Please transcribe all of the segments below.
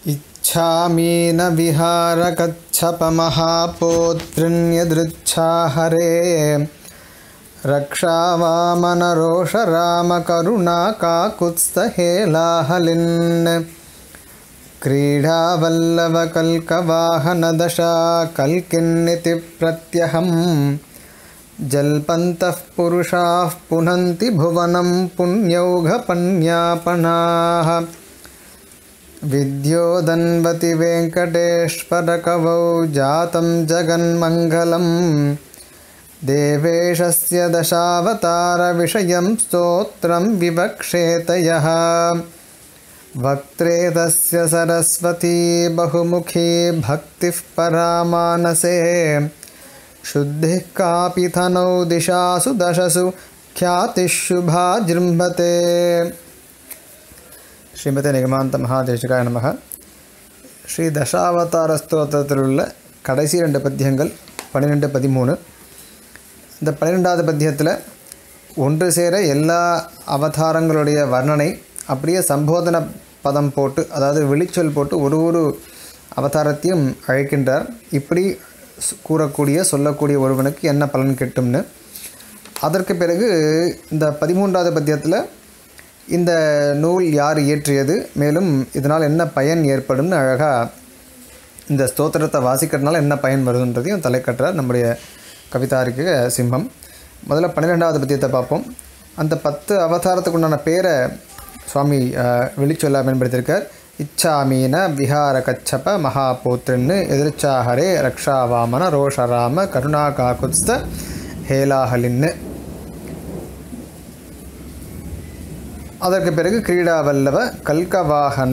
इच्छामि न विहारकच्छपमहापोत्रिण्यदृच्छा हरे रक्षा वामनरोषरामकरुणा काकुत्स्थहेलाहलिन् क्रीडावल्लभकल्कवाहनदशा कल्किन्निति प्रत्यहम् जल्पन्तः पुरुषाः पुनन्ति भुवनं पुण्यौघपन्यापनाः विद्योदन्वति वेङ्कटेश्वरकवौ जातं जगन्मङ्गलम् देवेशस्य दशावतारविषयं स्तोत्रं विवक्षेत यः वक्त्रे तस्य सरस्वती बहुमुखी भक्तिः परामानसे शुद्धिः कापि थनौ दिशासु दशसु ख्यातिः शुभा जृम्भते ஸ்ரீமதி நிகமாந்த மகாதேசிகாய நமக ஸ்ரீ தசாவதார ஸ்தோத்திரத்தில் உள்ள கடைசி ரெண்டு பத்தியங்கள் பன்னிரெண்டு பதிமூணு இந்த பன்னிரெண்டாவது பத்தியத்தில் ஒன்று சேர எல்லா அவதாரங்களுடைய வர்ணனை அப்படியே சம்போதன பதம் போட்டு அதாவது விழிச்சொல் போட்டு ஒரு ஒரு அவதாரத்தையும் அழைக்கின்றார் இப்படி ஸ்- கூறக்கூடிய சொல்லக்கூடிய ஒருவனுக்கு என்ன பலன் கிட்டும்னு அதற்கு பிறகு இந்த பதிமூன்றாவது பத்தியத்தில் இந்த நூல் யார் இயற்றியது மேலும் இதனால் என்ன பயன் ஏற்படும்னு அழகாக இந்த ஸ்தோத்திரத்தை வாசிக்கிறதுனால என்ன பயன் வருதுன்றதையும் தலைக்கட்டுறார் நம்முடைய கவிதாரிக்கு சிம்மம் முதல்ல பன்னிரெண்டாவது பத்தியத்தை பார்ப்போம் அந்த பத்து அவதாரத்துக்கு உண்டான பேரை சுவாமி அஹ், வெளிச்சொல்ல பயன்படுத்தியிருக்கார் இச்சாமீன விஹார கச்சப மகாபோத்ரன்னு எதிர்ச்சாஹரே ரக்ஷாவாமன ரோஷராம கருணா காகுத்ஸ்த ஹேலாஹலின்னு அதற்கு பிறகு கிரீடாவல்லவ கல்கவாகன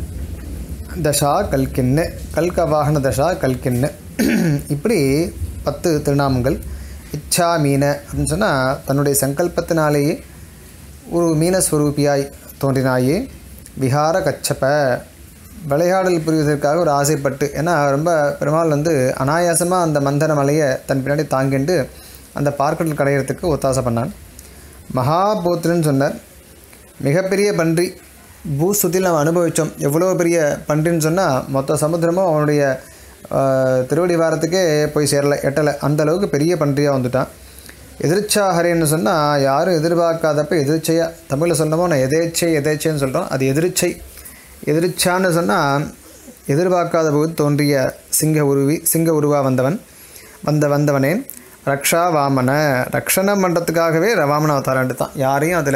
தசா கல்கின்னு கல்கவாகன தசா கல்கின்னு இப்படி பத்து திருநாமங்கள் இச்சா மீன அப்படின்னு சொன்னால் தன்னுடைய சங்கல்பத்தினாலேயே ஒரு மீனஸ்வரூபியாய் தோன்றினாயே விஹார கச்சப்ப விளையாடல் புரிவதற்காக ஒரு ஆசைப்பட்டு ஏன்னா ரொம்ப பெருமாள் வந்து அனாயாசமாக அந்த மந்தர மலையை தன் பின்னாடி தாங்கிண்டு அந்த பார்க்கடல் கடையிறதுக்கு ஒத்தாசை பண்ணான் மகாபோத்ரன்னு சொன்னார் மிகப்பெரிய பன்றி பூஸ்துதியில் நம்ம அனுபவித்தோம் எவ்வளோ பெரிய பன்றின்னு சொன்னால் மொத்த சமுத்திரமும் அவனுடைய ஆஹ், திருவடி வாரத்துக்கே போய் சேரலை எட்டலை அந்த அளவுக்கு பெரிய பன்றியாக வந்துட்டான் எதிர்ச்சாகரேன்னு சொன்னால் யாரும் எதிர்பார்க்காதப்ப எதிர்ச்சையாக தமிழில் சொன்னமோ நான் எதேச்சை எதேச்சைன்னு சொல்கிறோம் அது எதிர்ச்சை எதிர்ச்சான்னு சொன்னால் எதிர்பார்க்காத போது தோன்றிய சிங்க உருவி சிங்க உருவா வந்தவன் வந்த வந்தவனே ரக்ஷா வாமன ரக்ஷணம் பண்ணுறதுக்காகவே வாமன அவதாரம் எடுத்தான் யாரையும் அதில்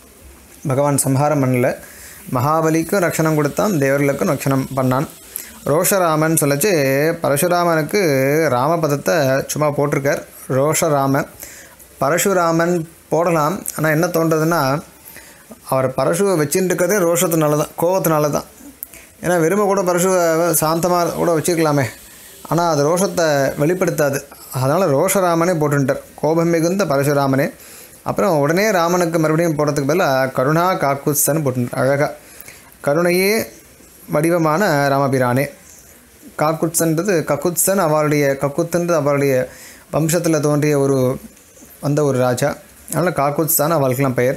பகவான் சம்ஹாரம் பண்ணல மகாபலிக்கும் ரக்ஷணம் கொடுத்தான் தேவர்களுக்கும் ரக்ஷணம் பண்ணான் ரோஷராமன் சொல்லச்சு பரசுராமனுக்கு ராமபதத்தை சும்மா போட்டிருக்கார் ரோஷராமன் பரசுராமன் போடலாம் ஆனால் என்ன தோன்றதுன்னா அவர் பரசுவை வச்சுட்டு இருக்கிறதே ரோஷத்தினால தான் கோபத்தினால தான் ஏன்னா வெறுமை கூட பரசுவை சாந்தமாக கூட வச்சுருக்கலாமே ஆனால் அது ரோஷத்தை வெளிப்படுத்தாது அதனால் ரோஷராமனே போட்டுட்டார் கோபம் மிகுந்த பரசுராமனே அப்புறம் உடனே ராமனுக்கு மறுபடியும் போடுறதுக்கு பதிலாக கருணா காக்குத்சன் போட்டுட்டார் அழகாக கருணையே வடிவமான ராமபிரானே காக்குத்சன்றது கக்குத்சன் அவருடைய கக்குத்துன்றது அவருடைய வம்சத்தில் தோன்றிய ஒரு வந்த ஒரு ராஜா அதனால் காக்குத்தான் அவளுக்கெல்லாம் பெயர்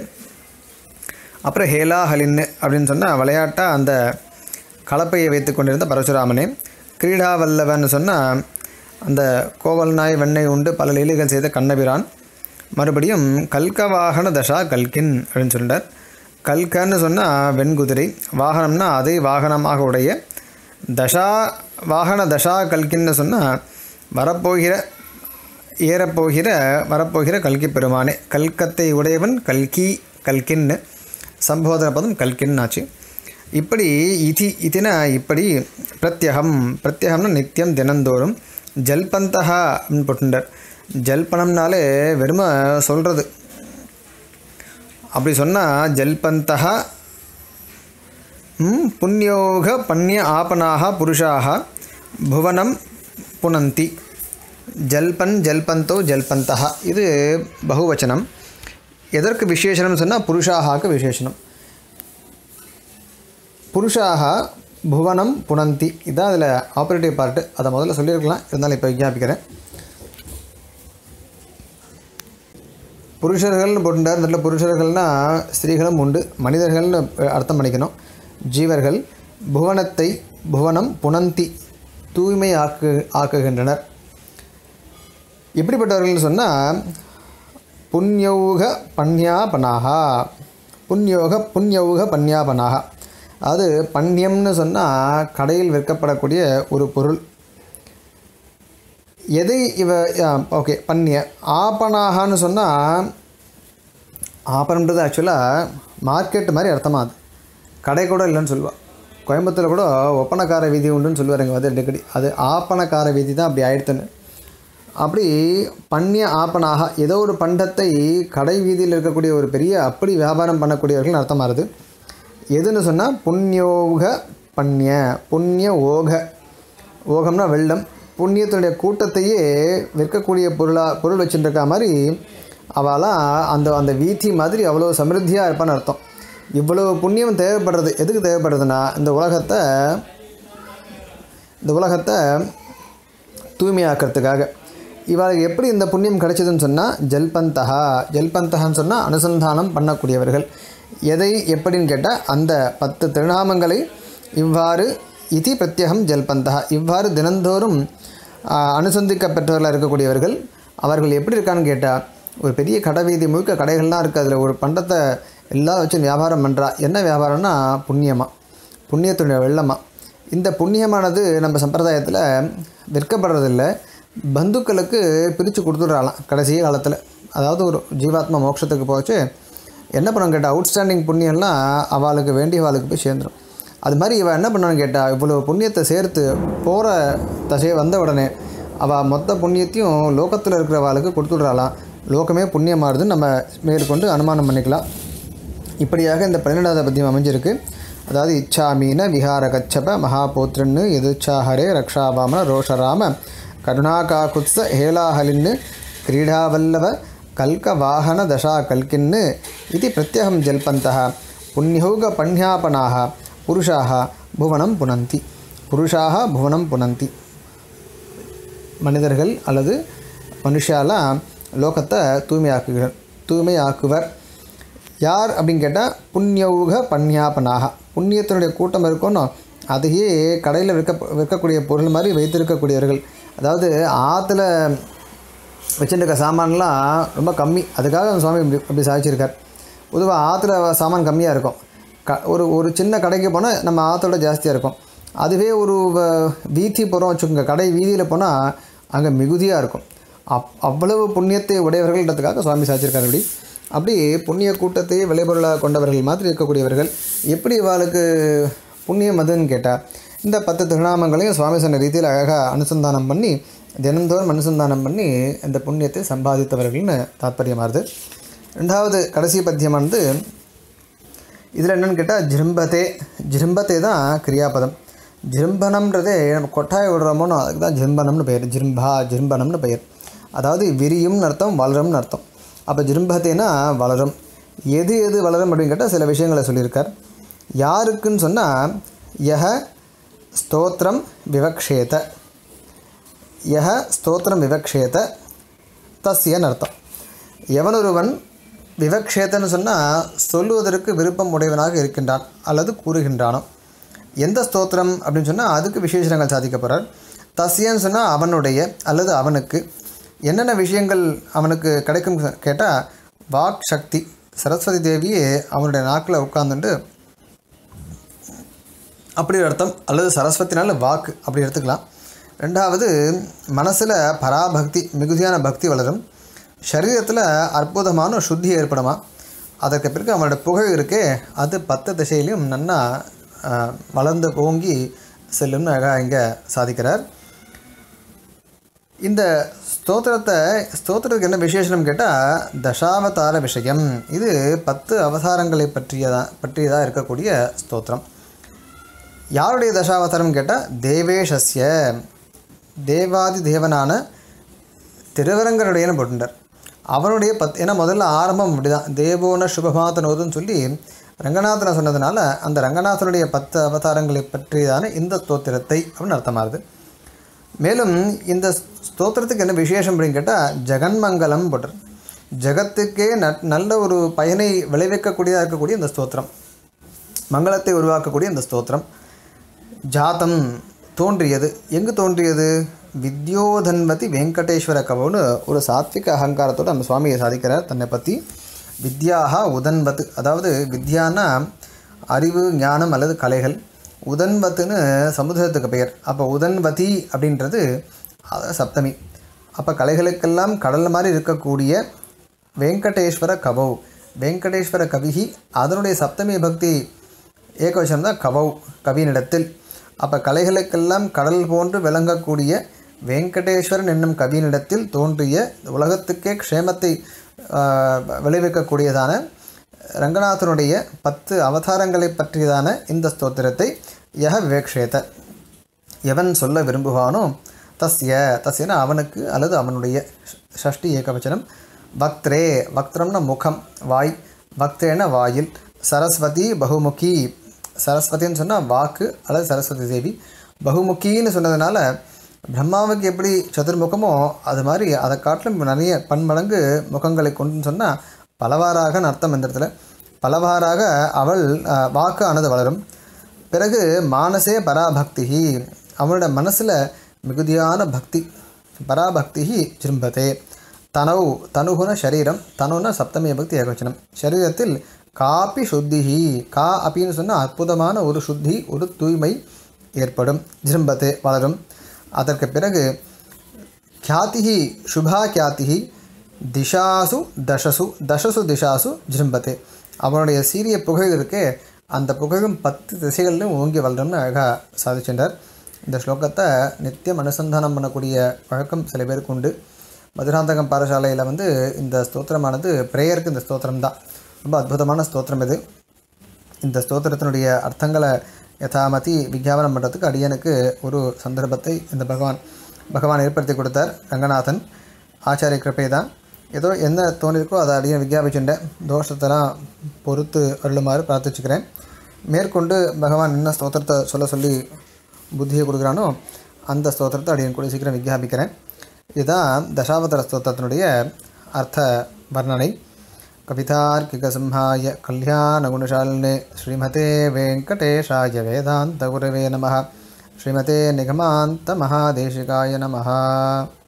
அப்புறம் ஹேலா ஹலின்னு அப்படின்னு சொன்னால் விளையாட்டாக அந்த கலப்பையை வைத்து கொண்டிருந்த பரசுராமனே கிரீடா வல்லவன் சொன்னால் அந்த கோவல் நாய் வெண்ணெய் உண்டு பல லீலைகள் செய்த கண்ணபிரான் மறுபடியும் கல்கவாகன தசா கல்கின் அப்படின்னு சொல்லிட்டார் கல்கன்னு சொன்னால் வெண்குதிரை வாகனம்னா அதை வாகனமாக உடைய தசா வாகன தசா கல்கின்னு சொன்னால் வரப்போகிற ஏறப்போகிற வரப்போகிற கல்கி பெருமானே கல்கத்தை உடையவன் கல்கி கல்கின்னு சம்போதன பதம் கல்கின்னு ஆச்சு இப்படி இதி இதினா இப்படி பிரத்யகம் பிரத்யகம்னா நித்தியம் தினந்தோறும் ஜல்பந்தகா அப்படின்னு போட்டுட்டார் ஜல்பனம்னாலே வெறும சொல்கிறது அப்படி சொன்னால் ஜல்பந்தகா ம், புண்ணியோக பன்னிய ஆபனாக புருஷாக புவனம் புனந்தி ஜல்பன் ஜல்பந்தோ ஜல்பந்தா இது பகுவச்சனம் எதற்கு விசேஷனம் சொன்னால் புருஷாகாக்கு விசேஷனம் புருஷாக புவனம் புனந்தி இதுதான் அதில் ஆப்ரேட்டிவ் பார்ட்டு அதை முதல்ல சொல்லியிருக்கலாம் இருந்தாலும் இப்போ விஞ்ஞாபிக்கிறேன் புருஷர்கள்னு போட்டுட்டார் இந்த இடத்துல புருஷர்கள்னால் ஸ்திரீகளும் உண்டு மனிதர்கள்னு அர்த்தம் பண்ணிக்கணும் ஜீவர்கள் புவனத்தை புவனம் புனந்தி தூய்மை ஆக்கு ஆக்குகின்றனர் எப்படிப்பட்டவர்கள்னு சொன்னால் புண்யௌக பன்யாபனாகா புண்யோக புண்யௌக பன்யாபனாகா அது பன்யம்னு சொன்னால் கடையில் விற்கப்படக்கூடிய ஒரு பொருள் எதை இவ ஓகே பன்னிய ஆபனாகான்னு சொன்னால் ஆபனன்றது ஆக்சுவலாக மார்க்கெட் மாதிரி அர்த்தமாக அது கடை கூட இல்லைன்னு சொல்லுவாள் கோயம்புத்தூரில் கூட ஒப்பனக்கார வீதி உண்டுன்னு சொல்லுவார் இங்கே வந்து அடிக்கடி அது ஆப்பனக்கார வீதி தான் அப்படி ஆயிடுத்துன்னு அப்படி பண்ணிய ஆப்பனாக ஏதோ ஒரு பண்டத்தை கடை வீதியில் இருக்கக்கூடிய ஒரு பெரிய அப்படி வியாபாரம் பண்ணக்கூடியவர்கள் அர்த்தமாகுது எதுன்னு சொன்னால் புண்ணியோக பன்னிய புண்ணிய ஓக ஓகம்னா வெள்ளம் புண்ணியத்தினுடைய கூட்டத்தையே விற்கக்கூடிய பொருளாக பொருள் வச்சுருக்க மாதிரி அவளாம் அந்த அந்த வீதி மாதிரி அவ்வளோ சமிருத்தியாக இருப்பான்னு அர்த்தம் இவ்வளோ புண்ணியம் தேவைப்படுறது எதுக்கு தேவைப்படுறதுன்னா இந்த உலகத்தை இந்த உலகத்தை தூய்மையாக்கிறதுக்காக இவளுக்கு எப்படி இந்த புண்ணியம் கிடைச்சதுன்னு சொன்னால் ஜல்பந்தகா ஜல்பந்தகான்னு சொன்னால் அனுசந்தானம் பண்ணக்கூடியவர்கள் எதை எப்படின்னு கேட்டால் அந்த பத்து திருநாமங்களை இவ்வாறு இதி பிரத்யகம் ஜல்பந்தகா இவ்வாறு தினந்தோறும் ஆ, அனுசந்திக்கப்பட்டவர்களாக இருக்கக்கூடியவர்கள் அவர்கள் எப்படி இருக்கான்னு கேட்டால் ஒரு பெரிய கடை வீதி முழுக்க கடைகள்லாம் இருக்குது அதில் ஒரு பண்டத்தை எல்லாம் வச்சு வியாபாரம் பண்ணுறா என்ன வியாபாரம்னா புண்ணியமாக புண்ணியத்துடைய வெள்ளமாக இந்த புண்ணியமானது நம்ம சம்பிரதாயத்தில் விற்கப்படுறதில்ல பந்துக்களுக்கு பிரித்து கொடுத்துட்றாலாம் கடைசி காலத்தில் அதாவது ஒரு ஜீவாத்மா மோட்சத்துக்கு போச்சு என்ன பண்ணுவாங்க கேட்டால் அவுட்ஸ்டாண்டிங் புண்ணியம்லாம் அவளுக்கு வேண்டியவாளுக்கு போய் சேர்ந்துடும் அது மாதிரி இவள் என்ன பண்ணான்னு கேட்டால் இவ்வளோ புண்ணியத்தை சேர்த்து போகிற தசையை வந்த உடனே அவள் மொத்த புண்ணியத்தையும் லோகத்தில் இருக்கிறவாளுக்கு கொடுத்துட்றாளாம் லோகமே புண்ணியமாகுதுன்னு நம்ம மேற்கொண்டு அனுமானம் பண்ணிக்கலாம் இப்படியாக இந்த பன்னிரெண்டாவது பத்தியம் அமைஞ்சிருக்கு அதாவது இச்சாமீன விஹார கச்சப மகாபோத்ரன்னு எதிர்ச்சாஹரே ரக்ஷாவாமன ரோஷராம கருணாகாகுத்ஸ ஹேலாஹலின்னு கிரீடாவல்லவ கல்க வாகன தசா கல்கின்னு இது பிரத்யகம் ஜல்பந்தः புண்ணியோக பண்யாபனாக புருஷாக புவனம் புனந்தி புருஷாக புவனம் புனந்தி மனிதர்கள் அல்லது மனுஷாலாம் லோகத்தை தூய்மையாக்குகிறார் தூய்மையாக்குவர் யார் அப்படின்னு கேட்டால் புண்ணியௌக பன்யாபனாக புண்ணியத்தினுடைய கூட்டம் இருக்கணும் அதையே கடையில் விற்க விற்கக்கூடிய பொருள் மாதிரி வைத்திருக்கக்கூடியவர்கள் அதாவது ஆற்றுல வச்சுருக்க சாமான்லாம் ரொம்ப கம்மி அதுக்காக அந்த சுவாமி இப்படி அப்படி சாதிச்சிருக்கார் பொதுவாக ஆற்றுல சாமான் கம்மியாக இருக்கும் க ஒரு ஒரு சின்ன கடைக்கு போனால் நம்ம ஆற்றோட ஜாஸ்தியாக இருக்கும் அதுவே ஒரு வ- வீதி போகிறோம் வச்சுக்கோங்க கடை வீதியில் போனால் அங்கே மிகுதியாக இருக்கும் அப் அவ்வளவு புண்ணியத்தை உடையவர்கள்ன்றதுக்காக சுவாமி சாதிச்சிருக்கார் அப்படி அப்படி புண்ணிய கூட்டத்தையே விளைபொருளாக கொண்டவர்கள் மாதிரி இருக்கக்கூடியவர்கள் எப்படி இவாளுக்கு புண்ணியம் அதுன்னு கேட்டால் இந்த பத்து திருநாமங்களையும் சுவாமி சொன்ன ரீதியில் அழகாக அனுசந்தானம் பண்ணி தினந்தோறும் அனுசந்தானம் பண்ணி இந்த புண்ணியத்தை சம்பாதித்தவர்கள்னு தாற்பயமாகுது ரெண்டாவது கடைசி பத்தியமானது இதில் என்னென்னு கேட்டால் ஜிரும்பத்தே ஜிரும்பத்தே தான் கிரியாபதம் ஜிரும்பனம்ன்றதே நம்ம கொட்டாய் விடுறோமோனோ அதுக்கு தான் ஜிரும்பனம்னு பெயர் ஜிரும்பா ஜிரும்பனம்னு பெயர் அதாவது விரியும்னு அர்த்தம் வளரும்னு அர்த்தம் அப்போ ஜிரும்பத்தேனா வளரும் எது எது வளரும் அப்படின்னு கேட்டால் சில விஷயங்களை சொல்லியிருக்கார் யாருக்குன்னு சொன்னால் யஹ ஸ்தோத்திரம் விவக்ஷேத யஹ ஸ்தோத்திரம் விவக்ஷேத தஸ்யன்னு அர்த்தம் எவனொருவன் விவக்ஷேத்தன்னு சொன்னால் சொல்லுவதற்கு விருப்பம் உடையவனாக இருக்கின்றான் அல்லது கூறுகின்றானோ எந்த ஸ்தோத்திரம் அப்படின்னு சொன்னால் அதுக்கு விசேஷங்கள் சாதிக்க போகிறார் தஸ்யன்னு சொன்னால் அவனுடைய அல்லது அவனுக்கு என்னென்ன விஷயங்கள் அவனுக்கு கிடைக்கும் கேட்டால் வாக் சக்தி சரஸ்வதி தேவியே அவனுடைய நாக்கில் உட்கார்ந்துட்டு அப்படி ஒரு அர்த்தம் அல்லது சரஸ்வத்தினால வாக்கு அப்படி எடுத்துக்கலாம் ரெண்டாவது மனசில் பராபக்தி மிகுதியான பக்தி வளரும் சரீரத்தில் அற்புதமான சுத்தி ஏற்படுமா அதற்கு பிறகு அவனோட புகழ் இருக்கே அது பத்து திசையிலையும் நன்னா ஆஹ், வளர்ந்து ஓங்கி செல்லும்னு அழகாக இங்கே சாதிக்கிறார் இந்த ஸ்தோத்திரத்தை ஸ்தோத்திரத்துக்கு என்ன விசேஷம் கேட்டால் தசாவதார விஷயம் இது பத்து அவதாரங்களை பற்றியதா பற்றியதாக இருக்கக்கூடிய ஸ்தோத்திரம் யாருடைய தசாவதாரம் கேட்டால் தேவேஷஸ்ய தேவாதி தேவனான திருவரங்கருடையன்னு போட்டுட்டார் அவனுடைய பத் ஏன்னா முதல்ல ஆரம்பம் அப்படிதான் தேவோன சுபமாத்தனோதுன்னு சொல்லி ரங்கநாதனை சொன்னதுனால அந்த ரங்கநாதனுடைய பத்து அவதாரங்களை பற்றியதான இந்த ஸ்தோத்திரத்தை அப்படின்னு அர்த்தமாகுது மேலும் இந்த ஸ்தோத்திரத்துக்கு என்ன விசேஷம் அப்படின்னு கேட்டால் ஜெகன்மங்கலம் போட்டுரு ஜெகத்துக்கே ந நல்ல ஒரு பயனை விளைவிக்கக்கூடியதாக இருக்கக்கூடிய இந்த ஸ்தோத்திரம் மங்களத்தை உருவாக்கக்கூடிய இந்த ஸ்தோத்திரம் ஜாத்தம் தோன்றியது எங்கு தோன்றியது வித்யோதன்வதி வெங்கடேஸ்வர கவோன்னு ஒரு சாத்விக அகங்காரத்தோடு நம்ம சுவாமியை சாதிக்கிறார் தன்னை பற்றி வித்யாகா உதன்வத் அதாவது வித்யானா அறிவு ஞானம் அல்லது கலைகள் உதன்வத்துன்னு சமுதிரத்துக்கு பெயர் அப்போ உதன்வதி அப்படின்றது அது சப்தமி அப்போ கலைகளுக்கெல்லாம் கடல் மாதிரி இருக்கக்கூடிய வெங்கடேஸ்வர கவௌ வெங்கடேஸ்வர கவிகி அதனுடைய சப்தமி பக்தி ஏகவசனம் தான் கவௌ கவியினிடத்தில் அப்போ கலைகளுக்கெல்லாம் கடல் போன்று விளங்கக்கூடிய வெங்கடேஸ்வரன் என்னும் கவியினிடத்தில் தோன்றிய உலகத்துக்கே க்ஷேமத்தை ஆஹ், விளைவிக்கக்கூடியதான ரங்கநாதனுடைய பத்து அவதாரங்களை பற்றியதான இந்த ஸ்தோத்திரத்தை யக விவேக்ஷேத எவன் சொல்ல விரும்புவானோ தஸ்ய தஸ்யன அவனுக்கு அல்லது அவனுடைய ஷ- ஷஷ்டி ஏகவச்சனம் வக்த்ரே வக்திரம்னா முகம் வாய் வக்திரேன வாயில் சரஸ்வதி பகுமுகி சரஸ்வதின்னு சொன்னால் வாக்கு அல்லது சரஸ்வதி தேவி பகுமுகின்னு சொன்னதுனால பிரம்மாவுக்கு எப்படி சதுர்முகமோ அது மாதிரி அதை காட்டிலும் நிறைய பன்மடங்கு முகங்களை கொண்டுன்னு சொன்னால் பலவாறாக அர்த்தம் இந்த இடத்துல பலவாறாக அவள் அஹ், வாக்கு ஆனது வளரும் பிறகு மானசே பராபக்தி அவனோட மனசில் மிகுதியான பக்தி பராபக்தி ஜிரும்பதே தனவு தனுகுன சரீரம் தனுன சப்தமி பக்தி ஏகவச்சனம் சரீரத்தில் காப்பி சுத்திஹி கா அப்படின்னு சொன்னால் அற்புதமான ஒரு சுத்தி ஒரு தூய்மை ஏற்படும் ஜிரும்பதே வளரும் அதற்கு பிறகு ख्यातिः शुभा ख्यातिः திஷாசு தசசு தசசு திஷாசு ஜிரும்பத்தே அவனுடைய சீரிய புகழ் இருக்கே அந்த புகழும் பத்து திசைகளிலும் ஓங்கி வளரும்னு அழகாக சாதிச்சின்றார் இந்த ஸ்லோகத்தை நித்தியம் அனுசந்தானம் பண்ணக்கூடிய வழக்கம் சில பேருக்கு உண்டு மதுராந்தகம் பாடசாலையில் வந்து இந்த ஸ்தோத்திரமானது ப்ரேயருக்கு இந்த ஸ்தோத்திரம் தான் ரொம்ப அற்புதமான ஸ்தோத்திரம் இது இந்த ஸ்தோத்திரத்தினுடைய அர்த்தங்களை யதாமதி விஞ்ஞாபனம் பண்ணுறதுக்கு அடியனுக்கு ஒரு சந்தர்ப்பத்தை இந்த பகவான் பகவான் ஏற்படுத்தி கொடுத்தார் ரங்கநாதன் ஆச்சாரிய கிருப்பை தான் ஏதோ என்ன தோணிருக்கோ அதை அடியன் விஞ்ஞாபிச்சுட்டேன் தோஷத்தெல்லாம் பொறுத்து அருளுமாறு பிரார்த்திச்சுக்கிறேன் மேற்கொண்டு பகவான் என்ன ஸ்தோத்திரத்தை சொல்ல சொல்லி புத்தியை கொடுக்குறானோ அந்த ஸ்தோத்திரத்தை அடியன் கூட சீக்கிரம் விஞ்ஞாபிக்கிறேன் இதுதான் தசாவதார ஸ்தோத்திரத்தினுடைய அர்த்த வர்ணனை कवितार्किकसिंहाय कल्याणगुणशालिने श्रीमते वेङ्कटेशाय वेदान्तगुरवे नमः श्रीमते निगमान्तमहादेशिकाय नमः